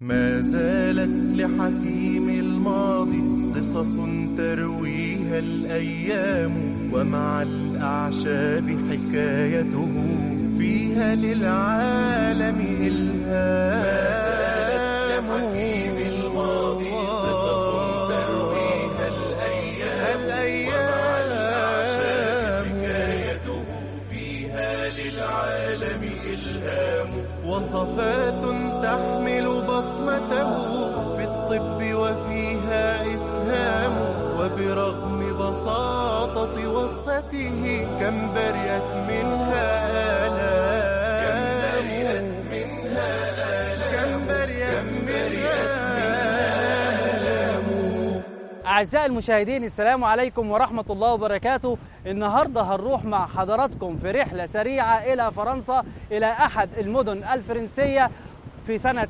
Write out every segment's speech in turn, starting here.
ما زالت لحكيم الماضي قصص ترويها الأيام ومع الأعشاب حكايته فيها للعالم إلهام ما زالت لحكيم الماضي قصص ترويها الأيام ومع الأعشاب حكايته فيها للعالم إلهام وصفات تحمل بصمته في الطب وفيها إسهام وبرغم بساطة وصفته كم بريت منها آلام كم بريت منها آلام كم بريت منها آلام أعزائي المشاهدين السلام عليكم ورحمة الله وبركاته النهاردة هنروح مع حضراتكم في رحلة سريعة إلى فرنسا إلى أحد المدن الفرنسية في سنة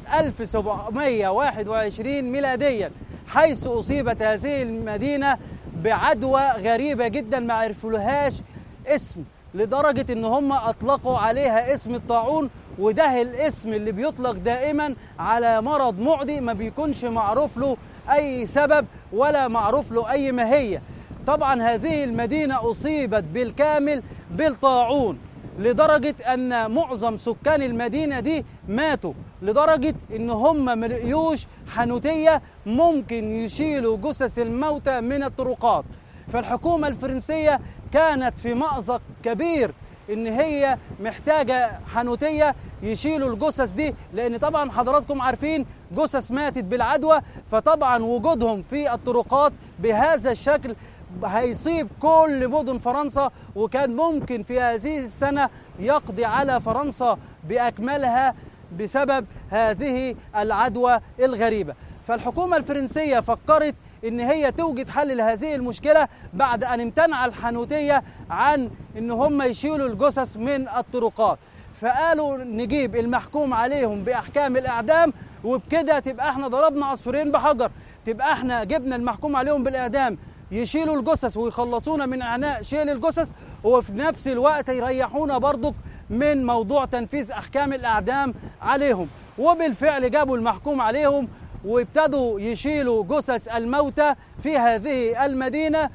1721 ميلاديا حيث أصيبت هذه المدينة بعدوى غريبة جدا ما عرفولهاش اسم لدرجة إن هم أطلقوا عليها اسم الطاعون وده الاسم اللي بيطلق دائما على مرض معدي ما بيكونش معروف له أي سبب ولا معروف له أي ماهية طبعا هذه المدينة أصيبت بالكامل بالطاعون لدرجة أن معظم سكان المدينة دي ماتوا لدرجة إن هم ملقيوش حنوتية ممكن يشيلوا جثث الموتى من الطرقات فالحكومة الفرنسية كانت في مأزق كبير ان هي محتاجه حنوتيه يشيلوا الجثث دي لان طبعا حضراتكم عارفين جثث ماتت بالعدوى فطبعا وجودهم في الطرقات بهذا الشكل هيصيب كل مدن فرنسا وكان ممكن في هذه السنه يقضي على فرنسا باكملها بسبب هذه العدوى الغريبه فالحكومه الفرنسيه فكرت ان هي توجد حل لهذه المشكله بعد ان امتنع الحنوتيه عن ان هم يشيلوا الجثث من الطرقات فقالوا نجيب المحكوم عليهم باحكام الاعدام وبكده تبقى احنا ضربنا عصفورين بحجر تبقى احنا جبنا المحكوم عليهم بالاعدام يشيلوا الجثث ويخلصونا من عناء شيل الجثث وفي نفس الوقت يريحونا برضك من موضوع تنفيذ احكام الاعدام عليهم وبالفعل جابوا المحكوم عليهم وابتدوا يشيلوا جثث الموتى في هذه المدينه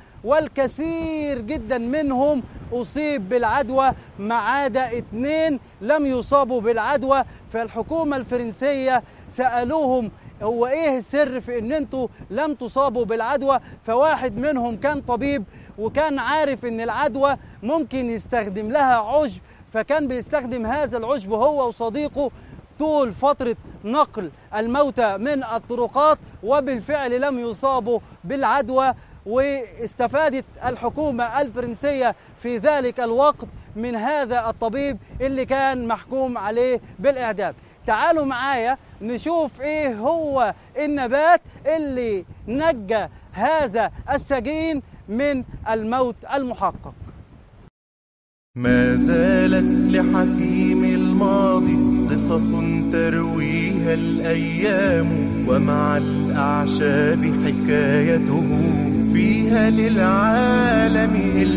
والكثير جدا منهم اصيب بالعدوى ما عدا اثنين لم يصابوا بالعدوى فالحكومه الفرنسيه سالوهم هو ايه السر في ان انتوا لم تصابوا بالعدوى فواحد منهم كان طبيب وكان عارف ان العدوى ممكن يستخدم لها عشب فكان بيستخدم هذا العشب هو وصديقه طول فترة نقل الموتى من الطرقات وبالفعل لم يصابوا بالعدوى واستفادت الحكومة الفرنسية في ذلك الوقت من هذا الطبيب اللي كان محكوم عليه بالإعدام تعالوا معايا نشوف ايه هو النبات اللي نجى هذا السجين من الموت المحقق ما زالت لحكيم الماضي قصص ترويها الأيام ومع الأعشاب حكايته فيها للعالم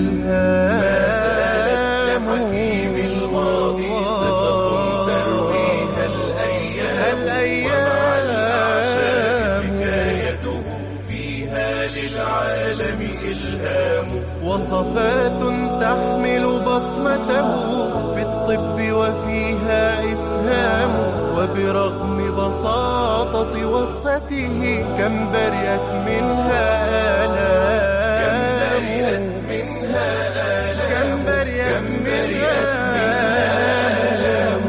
إلهام ما زالت لحكيم الماضي قصص ترويها الأيام ومع الأعشاب حكايته فيها للعالم إلهام وصفات تحمل بصمته في الطب وفيها إسهام وبرغم بساطة وصفته كم بريت منها آلام كم بريت منها آلام كم بريت منها آلام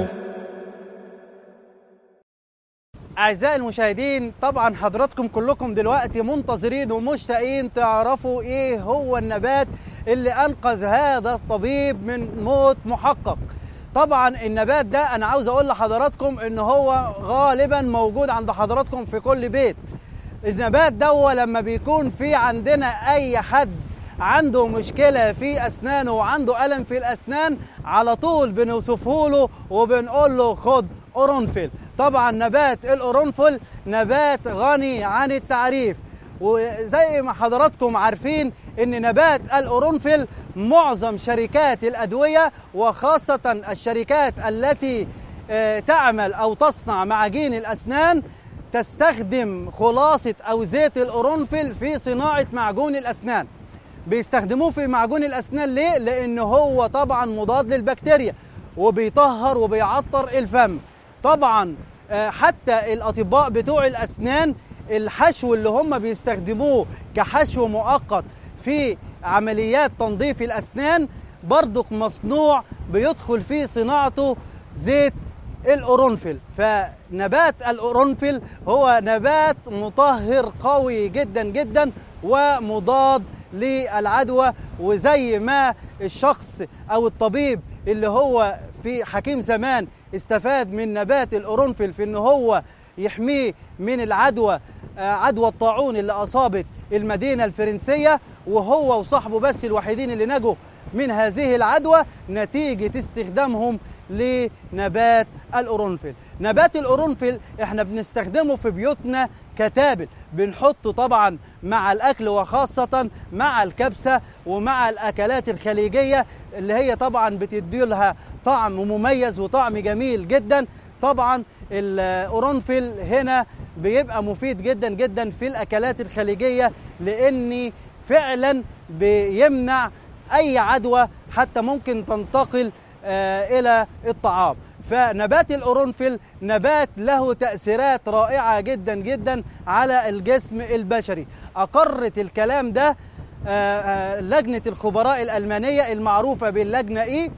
أعزائي المشاهدين طبعا حضراتكم كلكم دلوقتي منتظرين ومشتاقين تعرفوا إيه هو النبات اللي أنقذ هذا الطبيب من موت محقق طبعا النبات ده أنا عاوز أقول لحضراتكم إن هو غالبا موجود عند حضراتكم في كل بيت النبات ده لما بيكون في عندنا أي حد عنده مشكلة في أسنانه وعنده ألم في الأسنان على طول بنوصفه له وبنقول له خد قرنفل طبعا نبات القرنفل نبات غني عن التعريف وزي ما حضراتكم عارفين ان نبات القرنفل معظم شركات الادويه وخاصه الشركات التي آه، تعمل او تصنع معاجين الاسنان تستخدم خلاصه او زيت القرنفل في صناعه معجون الاسنان بيستخدموه في معجون الاسنان ليه لان هو طبعا مضاد للبكتيريا وبيطهر وبيعطر الفم طبعا آه، حتى الاطباء بتوع الاسنان الحشو اللي هم بيستخدموه كحشو مؤقت في عمليات تنظيف الاسنان برضك مصنوع بيدخل في صناعته زيت القرنفل فنبات القرنفل هو نبات مطهر قوي جدا جدا ومضاد للعدوى وزي ما الشخص او الطبيب اللي هو في حكيم زمان استفاد من نبات القرنفل في ان هو يحميه من العدوى آه، عدوى الطاعون اللي اصابت المدينه الفرنسيه وهو وصاحبه بس الوحيدين اللي نجوا من هذه العدوى نتيجه استخدامهم لنبات القرنفل نبات القرنفل احنا بنستخدمه في بيوتنا كتابل بنحطه طبعا مع الاكل وخاصه مع الكبسه ومع الاكلات الخليجيه اللي هي طبعا بتدي لها طعم مميز وطعم جميل جدا طبعا القرنفل هنا بيبقى مفيد جدا جدا في الاكلات الخليجيه لان فعلا بيمنع اي عدوى حتى ممكن تنتقل آه، الى الطعام فنبات القرنفل نبات له تاثيرات رائعه جدا جدا على الجسم البشري اقرت الكلام ده آه، آه، لجنه الخبراء الالمانيه المعروفه باللجنه اي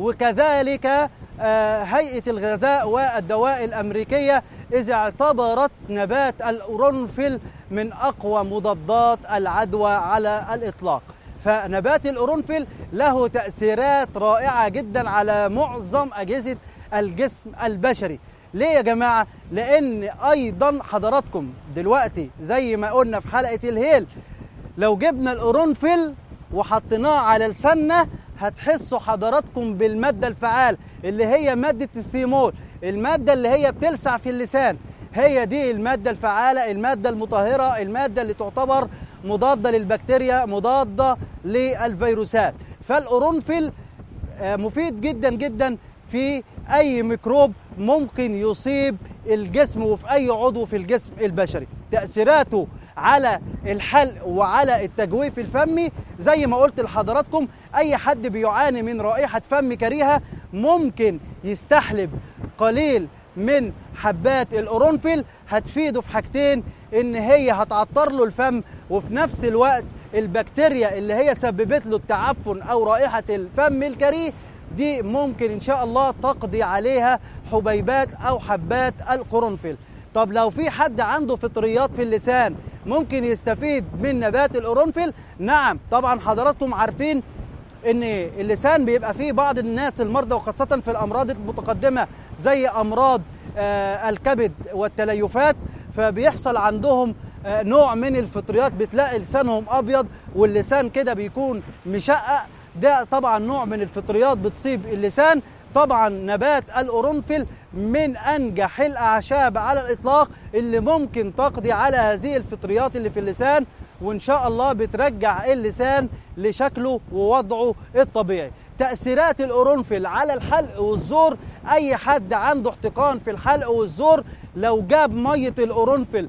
وكذلك آه، هيئه الغذاء والدواء الامريكيه اذ اعتبرت نبات القرنفل من اقوى مضادات العدوى على الاطلاق فنبات القرنفل له تاثيرات رائعه جدا على معظم اجهزه الجسم البشري ليه يا جماعه لان ايضا حضراتكم دلوقتي زي ما قلنا في حلقه الهيل لو جبنا القرنفل وحطيناه على لساننا هتحسوا حضراتكم بالماده الفعال اللي هي ماده الثيمول الماده اللي هي بتلسع في اللسان هي دي الماده الفعاله الماده المطهره الماده اللي تعتبر مضاده للبكتيريا مضاده للفيروسات فالقرنفل آه، مفيد جدا جدا في اي ميكروب ممكن يصيب الجسم وفي اي عضو في الجسم البشري تاثيراته على الحلق وعلى التجويف الفمي زي ما قلت لحضراتكم اي حد بيعاني من رائحه فم كريهه ممكن يستحلب قليل من حبات القرنفل هتفيده في حاجتين ان هي هتعطر له الفم وفي نفس الوقت البكتيريا اللي هي سببت له التعفن او رائحه الفم الكريه دي ممكن ان شاء الله تقضي عليها حبيبات او حبات القرنفل طب لو في حد عنده فطريات في اللسان ممكن يستفيد من نبات القرنفل نعم طبعا حضراتكم عارفين ان اللسان بيبقى فيه بعض الناس المرضى وخاصه في الامراض المتقدمه زي امراض آه، الكبد والتليفات فبيحصل عندهم آه، نوع من الفطريات بتلاقي لسانهم ابيض واللسان كده بيكون مشقق ده طبعا نوع من الفطريات بتصيب اللسان طبعا نبات القرنفل من انجح الاعشاب على الاطلاق اللي ممكن تقضي على هذه الفطريات اللي في اللسان وان شاء الله بترجع اللسان لشكله ووضعه الطبيعي تأثيرات القرنفل على الحلق والزور أي حد عنده احتقان في الحلق والزور لو جاب مية القرنفل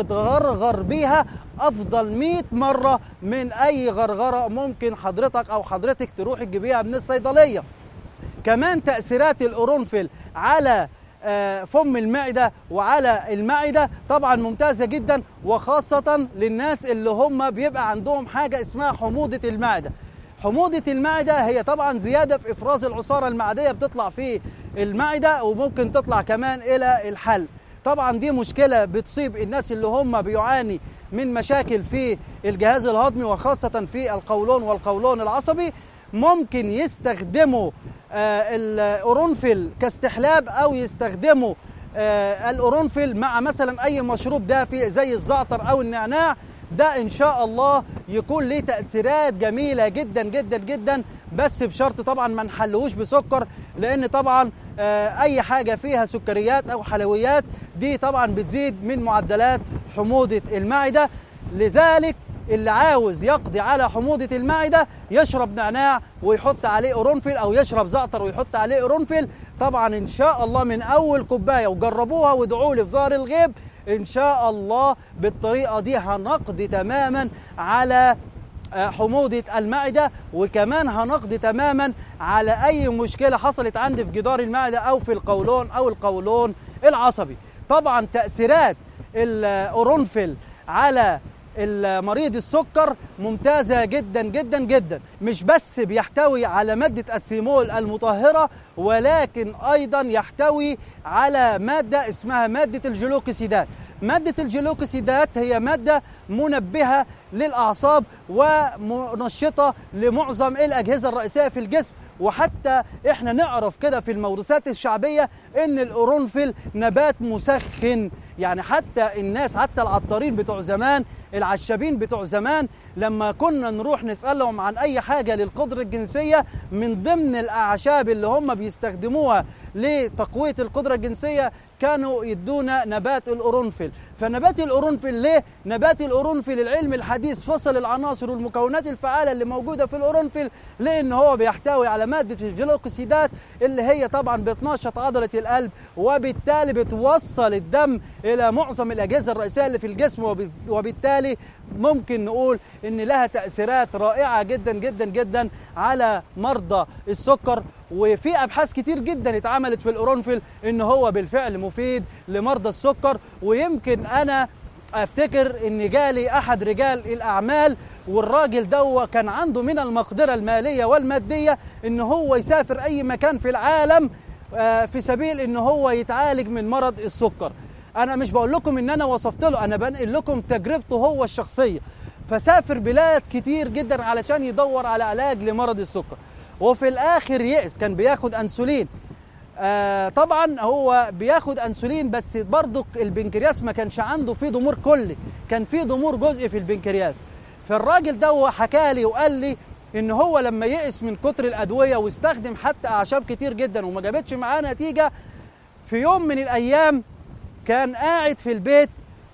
وتغرغر بيها أفضل 100 مرة من أي غرغرة ممكن حضرتك أو حضرتك تروح تجيبيها من الصيدلية كمان تأثيرات القرنفل على آه، فم المعدة وعلى المعدة طبعا ممتازة جدا وخاصة للناس اللي هم بيبقى عندهم حاجة اسمها حموضة المعدة حموضة المعدة هي طبعا زيادة في إفراز العصارة المعدية بتطلع في المعدة وممكن تطلع كمان إلى الحلق طبعا دي مشكلة بتصيب الناس اللي هم بيعاني من مشاكل في الجهاز الهضمي وخاصة في القولون والقولون العصبي ممكن يستخدموا آه، القرنفل كاستحلاب او يستخدموا آه، القرنفل مع مثلا اي مشروب دافئ زي الزعتر او النعناع ده ان شاء الله يكون ليه تاثيرات جميله جدا جدا جدا بس بشرط طبعا ما نحلوش بسكر لان طبعا آه، اي حاجه فيها سكريات او حلويات دي طبعا بتزيد من معدلات حموضه المعده لذلك اللي عاوز يقضي على حموضة المعدة يشرب نعناع ويحط عليه قرنفل أو يشرب زعتر ويحط عليه قرنفل طبعا إن شاء الله من أول كوباية وجربوها وادعوا لي في ظهر الغيب إن شاء الله بالطريقة دي هنقضي تماما على آه، حموضة المعدة وكمان هنقضي تماما على أي مشكلة حصلت عندي في جدار المعدة أو في القولون أو القولون العصبي طبعا تأثيرات القرنفل على المريض السكر ممتازة جدا جدا جدا مش بس بيحتوي على مادة الثيمول المطهرة ولكن أيضا يحتوي على مادة اسمها مادة الجلوكسيدات مادة الجلوكسيدات هي مادة منبهة للأعصاب ومنشطة لمعظم الأجهزة الرئيسية في الجسم وحتى احنا نعرف كده في الموروثات الشعبية ان القرنفل نبات مسخن يعني حتى الناس حتى العطارين بتوع زمان العشابين بتوع زمان لما كنا نروح نسألهم عن أي حاجة للقدرة الجنسية من ضمن الأعشاب اللي هم بيستخدموها لتقوية القدرة الجنسية كانوا يدونا نبات القرنفل فنبات القرنفل ليه؟ نبات القرنفل العلم الحديث فصل العناصر والمكونات الفعالة اللي موجودة في القرنفل لأن هو بيحتوي على مادة الجلوكوسيدات اللي هي طبعا بتنشط عضلة القلب وبالتالي بتوصل الدم إلى معظم الأجهزة الرئيسية اللي في الجسم وب- وبالتالي ممكن نقول ان لها تاثيرات رائعه جدا جدا جدا على مرضى السكر وفي ابحاث كتير جدا اتعملت في القرنفل ان هو بالفعل مفيد لمرضى السكر ويمكن انا افتكر ان جالي احد رجال الاعمال والراجل ده كان عنده من المقدره الماليه والماديه ان هو يسافر اي مكان في العالم آه، في سبيل ان هو يتعالج من مرض السكر انا مش بقول لكم ان انا وصفت له انا بنقل لكم تجربته هو الشخصيه فسافر بلاد كتير جدا علشان يدور على علاج لمرض السكر وفي الاخر يئس كان بياخد انسولين آه طبعا هو بياخد انسولين بس برضه البنكرياس ما كانش عنده فيه ضمور كلي كان فيه ضمور جزئي في البنكرياس فالراجل ده هو حكى لي وقال لي ان هو لما يئس من كتر الادويه واستخدم حتى اعشاب كتير جدا وما جابتش معاه نتيجه في يوم من الايام كان قاعد في البيت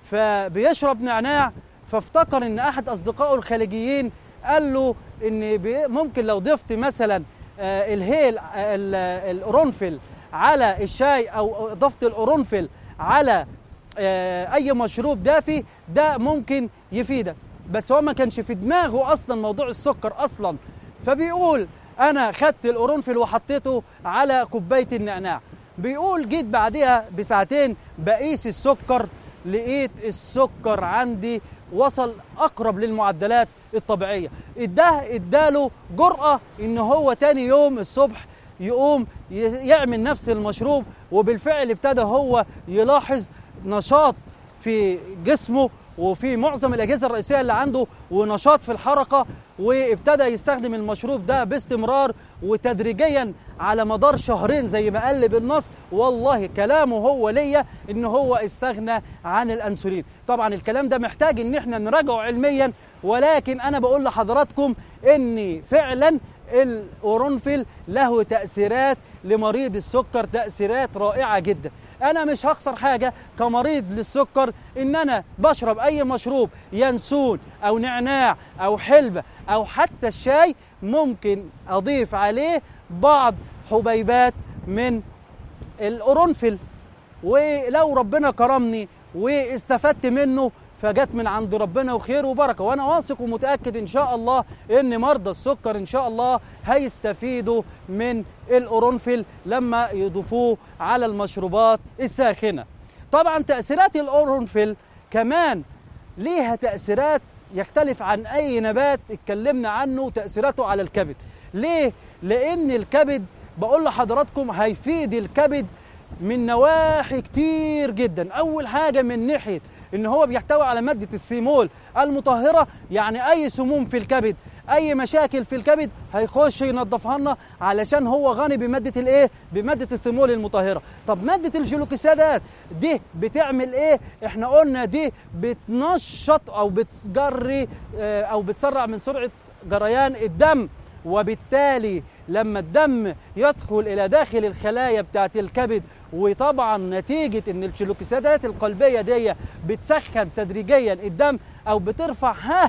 فبيشرب نعناع فافتكر ان احد اصدقائه الخليجيين قال له ان بي- ممكن لو ضفت مثلا آه، الهيل آه، ال- القرنفل على الشاي او ضفت القرنفل على آه، اي مشروب دافي ده ممكن يفيدك بس هو ما كانش في دماغه اصلا موضوع السكر اصلا فبيقول انا خدت القرنفل وحطيته على كوبايه النعناع بيقول جيت بعدها بساعتين بقيس السكر لقيت السكر عندي وصل اقرب للمعدلات الطبيعيه اداه اداله جرأه ان هو تاني يوم الصبح يقوم ي- يعمل نفس المشروب وبالفعل ابتدى هو يلاحظ نشاط في جسمه وفي معظم الاجهزه الرئيسيه اللي عنده ونشاط في الحركه وابتدى يستخدم المشروب ده باستمرار وتدريجيا على مدار شهرين زي ما قال لي بالنص والله كلامه هو ليا ان هو استغنى عن الانسولين طبعا الكلام ده محتاج ان احنا نراجعه علميا ولكن انا بقول لحضراتكم ان فعلا القرنفل له تاثيرات لمريض السكر تاثيرات رائعه جدا انا مش هخسر حاجه كمريض للسكر ان انا بشرب اي مشروب ينسون او نعناع او حلبة او حتى الشاي ممكن اضيف عليه بعض حبيبات من القرنفل ولو ربنا كرمني واستفدت منه فجت من عند ربنا وخير وبركه وانا واثق ومتاكد ان شاء الله ان مرضى السكر ان شاء الله هيستفيدوا من القرنفل لما يضيفوه على المشروبات الساخنه طبعا تاثيرات القرنفل كمان ليها تاثيرات يختلف عن اي نبات اتكلمنا عنه تاثيراته على الكبد ليه لان الكبد بقول لحضراتكم هيفيد الكبد من نواحي كتير جدا اول حاجه من ناحيه ان هو بيحتوي على ماده الثيمول المطهره يعني اي سموم في الكبد اي مشاكل في الكبد هيخش ينظفها لنا علشان هو غني بماده الايه بماده الثيمول المطهره طب ماده الجلوكسيدات دي بتعمل ايه احنا قلنا دي بتنشط او بتجري آه، او بتسرع من سرعه جريان الدم وبالتالي لما الدم يدخل الى داخل الخلايا بتاعت الكبد وطبعا نتيجه ان الجلوكسيدات القلبيه دي بتسخن تدريجيا الدم او بترفع ها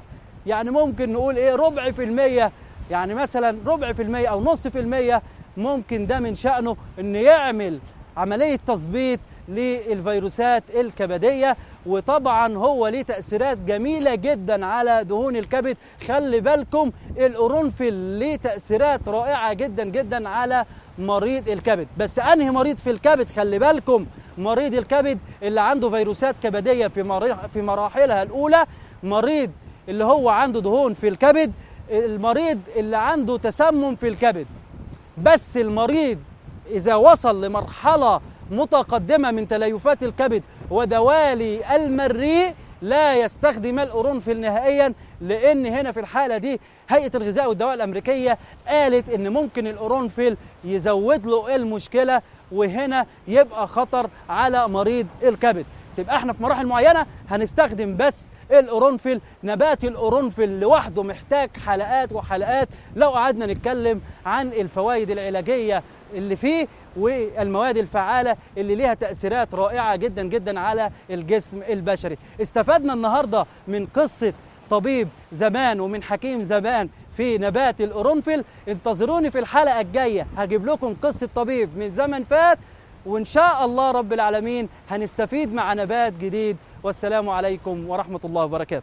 يعني ممكن نقول ايه ربع في المية يعني مثلا ربع في المية او نص في المية ممكن ده من شأنه ان يعمل عملية تظبيط للفيروسات الكبدية وطبعا هو ليه تأثيرات جميلة جدا على دهون الكبد خلي بالكم القرنفل ليه تأثيرات رائعة جدا جدا على مريض الكبد بس انهي مريض في الكبد خلي بالكم مريض الكبد اللي عنده فيروسات كبديه في مري- في مراحلها الاولى مريض اللي هو عنده دهون في الكبد المريض اللي عنده تسمم في الكبد بس المريض إذا وصل لمرحلة متقدمة من تليفات الكبد ودوالي المريء لا يستخدم القرنفل نهائيا لأن هنا في الحالة دي هيئة الغذاء والدواء الأمريكية قالت إن ممكن القرنفل يزود له المشكلة وهنا يبقى خطر على مريض الكبد تبقى احنا في مراحل معينة هنستخدم بس القرنفل نبات القرنفل لوحده محتاج حلقات وحلقات لو قعدنا نتكلم عن الفوائد العلاجية اللي فيه والمواد الفعالة اللي ليها تأثيرات رائعة جدا جدا على الجسم البشري استفدنا النهاردة من قصة طبيب زمان ومن حكيم زمان في نبات القرنفل انتظروني في الحلقة الجاية هجيب لكم قصة طبيب من زمن فات وإن شاء الله رب العالمين هنستفيد مع نبات جديد والسلام عليكم ورحمة الله وبركاته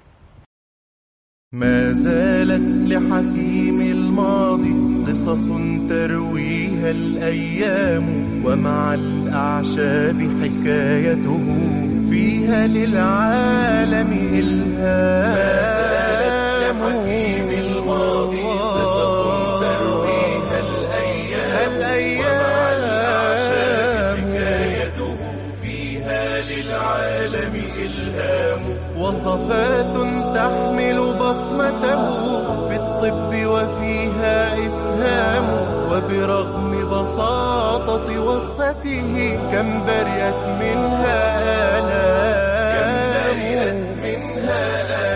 ما زالت لحكيم الماضي قصص ترويها الأيام ومع الأعشاب حكايته فيها للعالم إلهام ما زالت لحكيم الماضي قصص ترويها الأيام ومع الأعشاب حكايته فيها للعالم إلهام وصفات تحمل بصمته في الطب وفيها إسهام وبرغم بساطة وصفته كم برئت منها آلام كم برئت منها